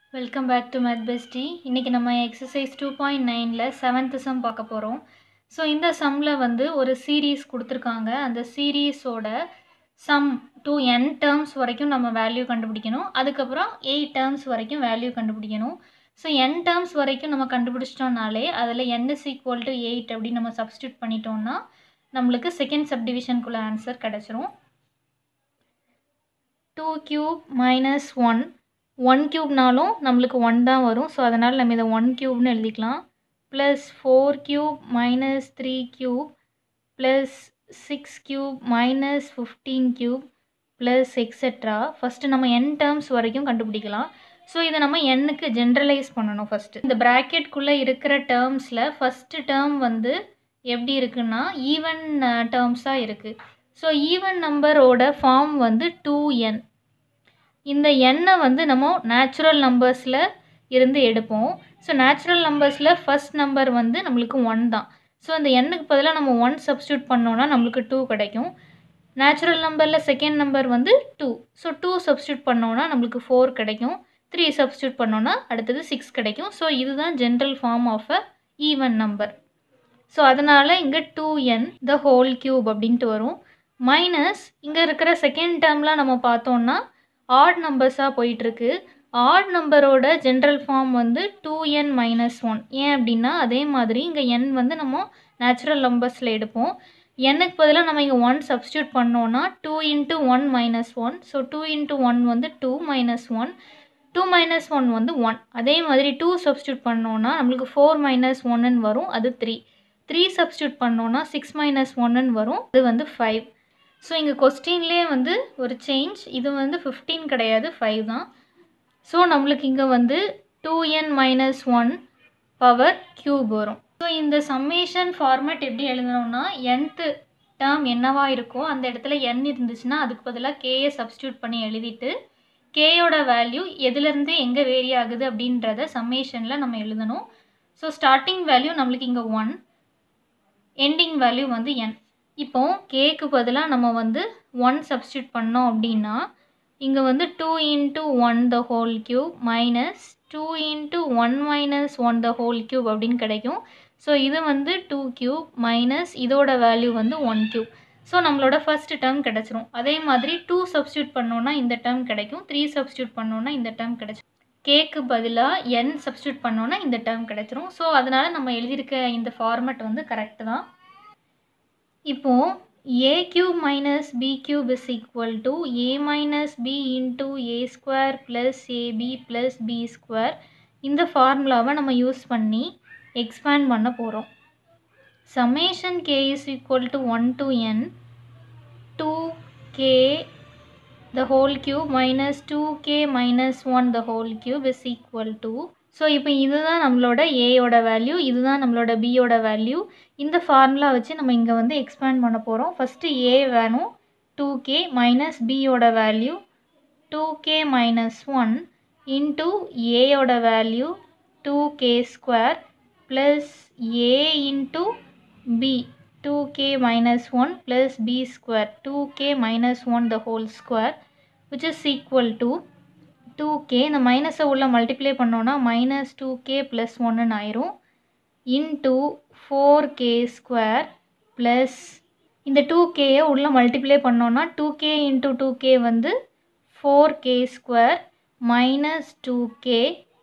welcome back to math bestie இன்றைக்கி நம்ம exercise two point நைனில் செவன்த்து சம் பார்க்க போகிறோம் ஸோ இந்த சம்மில் வந்து ஒரு சீரீஸ் கொடுத்துருக்காங்க அந்த சீரீஸோட சம் டூ என் டேர்ம்ஸ் வரைக்கும் நம்ம வேல்யூ கண்டுபிடிக்கணும் அதுக்கப்புறம் எயிட் டேர்ம்ஸ் வரைக்கும் வேல்யூ கண்டுபிடிக்கணும் ஸோ என் டேர்ம்ஸ் வரைக்கும் நம்ம கண்டுபிடிச்சிட்டோம்னாலே அதில் n is equal to eight அப்படின்னு நம்ம சப்ஸ்டியூட் பண்ணிட்டோம்னா நம்மளுக்கு செகண்ட் சப்டிவிஷனுக்குள்ள ஆன்சர் கிடச்சிரும் two cube minus one one க்யூப்னாலும் நம்மளுக்கு ஒன் தான் வரும் ஸோ அதனால் நம்ம இதை ஒன் க்யூப்னு எழுதிக்கலாம் plus four cube minus three cube plus six cube minus fifteen cube plus etcetera first நம்ம என் டேர்ம்ஸ் வரைக்கும் கண்டுபிடிக்கலாம் ஸோ இதை நம்ம எண்ணுக்கு ஜென்ரலைஸ் பண்ணணும் ஃபஸ்ட்டு இந்த ப்ராக்கெட்குள்ளே இருக்கிற டேர்ம்ஸில் ஃபஸ்ட்டு டேர்ம் வந்து எப்படி இருக்குன்னா ஈவன் டேர்ம்ஸாக இருக்குது ஸோ ஈவன் நம்பரோட ஃபார்ம் வந்து டூ என் இந்த எண்ணை வந்து நம்ம நேச்சுரல் நம்பர்ஸில் இருந்து எடுப்போம் ஸோ நேச்சுரல் நம்பர்ஸில் ஃபஸ்ட் நம்பர் வந்து நம்மளுக்கு ஒன் தான் ஸோ அந்த எண்ணுக்கு பதிலாக நம்ம ஒன் சப்ஸ்டியூட் பண்ணோன்னா நம்மளுக்கு டூ கிடைக்கும் நேச்சுரல் நம்பரில் செகண்ட் நம்பர் வந்து டூ ஸோ டூ சப்ஸ்டியூட் பண்ணோன்னா நம்மளுக்கு ஃபோர் கிடைக்கும் த்ரீ சப்ஸ்டியூட் பண்ணோன்னா அடுத்தது சிக்ஸ் கிடைக்கும் ஸோ இதுதான் general form of a even number so அதனால் இங்கே two n the whole cube அப்படின்ட்டு வரும் மைனஸ் இங்கே இருக்கிற செகண்ட் டேர்ம்லாம் நம்ம பார்த்தோன்னா ஆட் நம்பர்ஸாக போயிட்டுருக்கு ஆட் நம்பரோட ஜென்ரல் ஃபார்ம் வந்து டூ என் மைனஸ் ஒன் ஏன் அப்படின்னா அதே மாதிரி இங்கே என் வந்து நம்ம நேச்சுரல் நம்பர்ஸில் எடுப்போம் எண்ணுக்கு பதிலாக நம்ம இங்கே ஒன் சப்ஸ்டியூட் பண்ணோன்னா two into one minus one so two into one வந்து two minus one two minus one வந்து ஒன் அதே மாதிரி டூ சப்ஸ்டியூட் பண்ணோன்னா நம்மளுக்கு ஃபோர் மைனஸ் ஒன்னுன்னு வரும் அது த்ரீ த்ரீ சப்ஸ்டியூட் பண்ணோன்னா சிக்ஸ் மைனஸ் ஒன்னுன்னு வரும் அது வந்து ஃபைவ் ஸோ இங்கே கொஸ்டின்லேயே வந்து ஒரு சேஞ்ச் இது வந்து ஃபிஃப்டீன் கிடையாது ஃபைவ் தான் ஸோ நம்மளுக்கு இங்கே வந்து two n minus one power cube வரும் ஸோ இந்த சம்மேஷன் ஃபார்மேட் எப்படி எழுதணும்னா nth டேர்ம் என்னவா இருக்கோ அந்த இடத்துல n இருந்துச்சுன்னா அதுக்கு பதிலாக கேயை சப்ஸ்டியூட் பண்ணி எழுதிட்டு கேயோட வேல்யூ எதுலேருந்து எங்கே வேரி ஆகுது அப்படின்றத சம்மேஷனில் நம்ம எழுதணும் ஸோ ஸ்டார்டிங் வேல்யூ நம்மளுக்கு இங்கே ஒன் எண்டிங் வேல்யூ வந்து n இப்போ கேக்கு பதிலாக நம்ம வந்து ஒன் சப்ஸ்டியூட் பண்ணோம் அப்படின்னா இங்கே வந்து two into one the whole cube minus two into one minus one the whole cube அப்படின்னு கிடைக்கும் ஸோ இது வந்து டூ க்யூப் மைனஸ் இதோட வேல்யூ வந்து ஒன் க்யூப் ஸோ நம்மளோட ஃபர்ஸ்ட் டேர்ம் கிடச்சிரும் அதே மாதிரி டூ சப்ஸ்டியூட் பண்ணோன்னா இந்த டேர்ம் கிடைக்கும் த்ரீ சப்ஸ்டியூட் பண்ணோன்னா இந்த டேர்ம் கிடைச்சிரும் கேக்கு பதிலாக என் சப்ஸ்டியூட் பண்ணோன்னா இந்த டேர்ம் கிடச்சிரும் ஸோ அதனால் நம்ம எழுதியிருக்க இந்த ஃபார்மேட் வந்து கரெக்டு தான் இப்போது a cube minus b cube is equal to a minus b into a square plus a b plus b square இந்த ஃபார்முலாவை நம்ம யூஸ் பண்ணி எக்ஸ்பேண்ட் பண்ண போகிறோம் summation k is equal to one to n two k the whole cube minus 2k minus 1 the whole cube is equal to so இப்போ இதுதான் நம்மளோட ஏயோட value இதுதான் நம்மளோட பியோட வேல்யூ இந்த ஃபார்முலா வச்சு நம்ம இங்கே வந்து எக்ஸ்பேண்ட் பண்ண போகிறோம் ஃபஸ்ட்டு ஏ வேணும் டூ கே மைனஸ் பியோட value two k minus one into ஏயோட value two k square plus a into b 2k minus 1 plus b square 2k minus 1 the whole square which is equal to 2k இந்த மைனஸை உள்ள multiply பண்ணோன்னா minus two k plus ஒன்றுன்னு ஆயிரும் into four k square plus இந்த two கேயை உள்ள multiply பண்ணோன்னா two k into two k வந்து four k square minus two k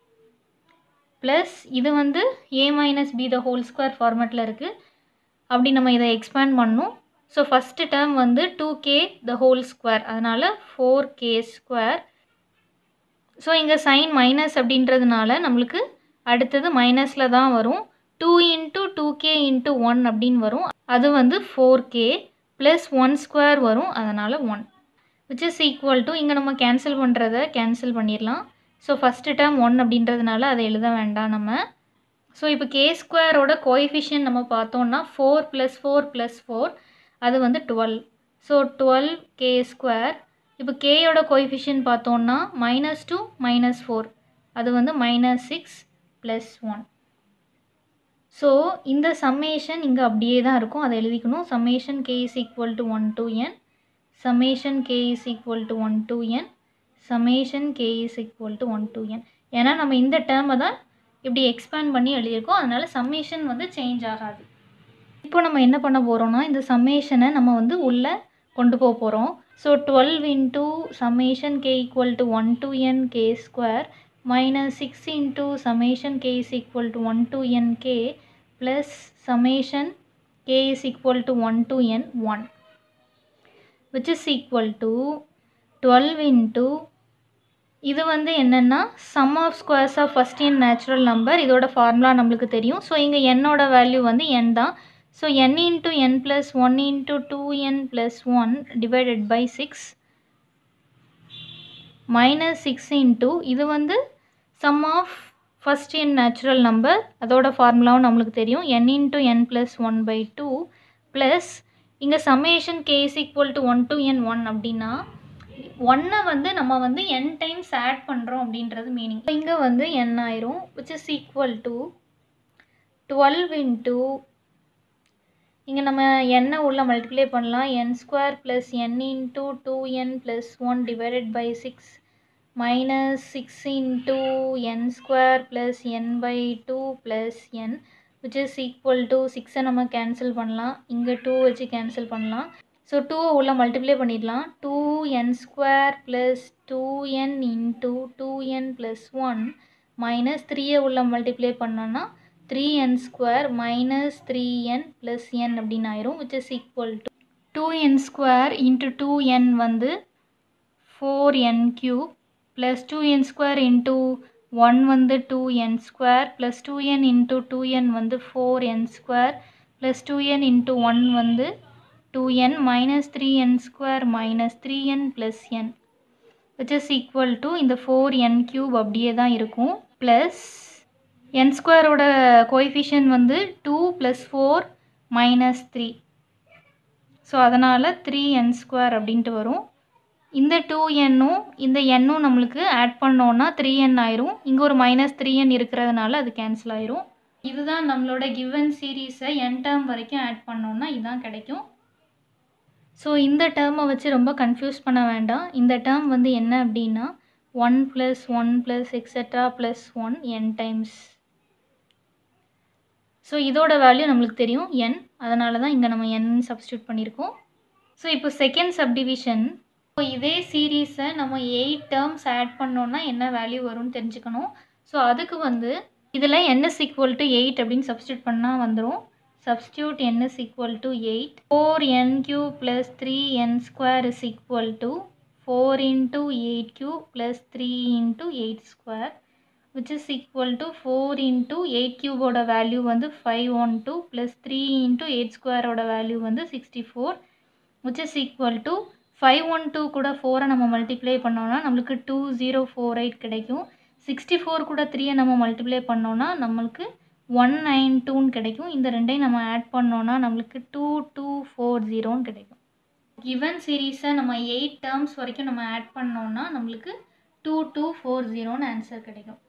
plus இது வந்து a minus b the whole square ஃபார்மேட்டில் இருக்குது அப்படி நம்ம இதை எக்ஸ்பேண்ட் பண்ணணும் ஸோ ஃபஸ்ட்டு டேர்ம் வந்து two k the whole square அதனால் ஃபோர் கே ஸ்கொயர் ஸோ இங்கே சைன் மைனஸ் அப்படின்றதுனால நம்மளுக்கு அடுத்தது மைனஸில் தான் வரும் two into two k into one அப்படின்னு வரும் அது வந்து four k plus one square வரும் அதனால் one which is equal to இங்கே நம்ம கேன்சல் பண்ணுறத கேன்சல் பண்ணிடலாம் ஸோ ஃபஸ்ட்டு டேர்ம் ஒன் அப்படின்றதுனால அதை எழுத வேண்டாம் நம்ம ஸோ இப்போ கே ஸ்கொயரோட கோஎஃபிஷியன் நம்ம பார்த்தோன்னா four plus four plus four அது வந்து twelve so twelve k square இப்போ கேயோட கோஎஃபிஷியன் பார்த்தோன்னா மைனஸ் டூ மைனஸ் ஃபோர் அது வந்து minus six plus one so இந்த சம்மேஷன் இங்கே அப்படியே தான் இருக்கும் அதை எழுதிக்கணும் summation k is equal to one to n summation k is equal to one to n summation k is equal to one to n ஏன்னா நம்ம இந்த டேர்மை தான் இப்படி எக்ஸ்பேண்ட் பண்ணி எழுதியிருக்கோம் அதனால் சம்மேஷன் வந்து சேஞ்ச் ஆகாது இப்போ நம்ம என்ன பண்ண போகிறோம்னா இந்த சம்மேஷனை நம்ம வந்து உள்ளே கொண்டு போக போகிறோம் so twelve into summation k equal to one to n k square minus six into summation k is equal to one to n k plus summation k is equal to one to n one which is equal to twelve into இது வந்து என்னென்னா sum of squares of first n natural number இதோட formula நம்மளுக்கு தெரியும் so இங்கே என்னோட value வந்து n தான் so n into n plus one into two n plus one divided by six minus six into இது வந்து sum of first n natural number அதோட ஃபார்முலாவும் நம்மளுக்கு தெரியும் n into n plus one by two plus இங்கே summation k is equal to one to n one அப்படின்னா ஒன்னை வந்து நம்ம வந்து என் டைம்ஸ் ஆட் பண்ணுறோம் அப்படின்றது மீனிங் இங்கே வந்து என் ஆயிரும் which is equal to twelve into இங்கே நம்ம எண்ணை உள்ள மல்டிப்ளை பண்ணலாம் n square plus n into two n plus one divided by six minus six into n square plus n by two plus n which is equal to சிக்ஸை நம்ம cancel பண்ணலாம் இங்கே two வச்சு கேன்சல் பண்ணலாம் so டூவை உள்ள multiply பண்ணிடலாம் two n square plus two n into two n plus one minus த்ரீயை உள்ள மல்டிப்ளை பண்ணோன்னா three n square minus three n plus n அப்படின்னு ஆயிரும் which is equal to two n square into two n வந்து four n cube plus two n square into one வந்து two n square plus two n into two n வந்து four n square plus two n into one வந்து two n minus three n square minus three n plus n which is equal to இந்த four n cube அப்படியே தான் இருக்கும் plus n ஸ்கொயரோட coefficient வந்து two plus four minus three so அதனால் three n square அப்படின்ட்டு வரும் இந்த டூ எண்ணும் இந்த எண்ணும் நம்மளுக்கு ஆட் பண்ணோன்னா த்ரீ என் ஆயிரும் இங்கே ஒரு மைனஸ் த்ரீ என் இருக்கிறதுனால அது கேன்சல் ஆயிரும் இதுதான் நம்மளோட கிவன் சீரீஸை என் டேர்ம் வரைக்கும் ஆட் பண்ணோன்னா இதுதான் கிடைக்கும் ஸோ இந்த டேர்மை வச்சு ரொம்ப கன்ஃபியூஸ் பண்ண வேண்டாம் இந்த டேர்ம் வந்து என்ன அப்படின்னா one plus one plus etcetera plus one n times so இதோட வேல்யூ நம்மளுக்கு தெரியும் என் அதனால தான் இங்கே நம்ம என் சப்ஸ்டியூட் பண்ணியிருக்கோம் ஸோ இப்போ செகண்ட் சப்டிவிஷன் ஸோ இதே சீரீஸை நம்ம எயிட் டேர்ம்ஸ் ஆட் பண்ணோன்னா என்ன வேல்யூ வரும்னு தெரிஞ்சுக்கணும் ஸோ அதுக்கு வந்து இதில் என்எஸ் ஈக்குவல் டு எயிட் அப்படின்னு சப்ஸ்டியூட் பண்ணால் வந்துடும் substitute n is equal to 8 4n cube plus 3n square is equal to 4 into 8 cube plus 3 into 8 square which is equal to 4 into 8 cube ஓட value வந்து 512 plus 3 into 8 square ஓட value வந்து 64 which is equal to 512 கூட 4 நம்ம multiply பண்ணோம்னா நம்மளுக்கு 2048 கிடைக்கும் 64 கூட 3 நம்ம multiply பண்ணோம்னா நம்மளுக்கு ஒன் நைன் டூன்னு கிடைக்கும் இந்த ரெண்டையும் நம்ம ஆட் பண்ணோன்னா நம்மளுக்கு டூ டூ ஃபோர் ஜீரோன்னு கிடைக்கும் கிவன் சீரீஸை நம்ம எயிட் டேர்ம்ஸ் வரைக்கும் நம்ம ஆட் பண்ணோன்னா நம்மளுக்கு டூ டூ ஃபோர் ஜீரோன்னு ஆன்சர் கிடைக்கும்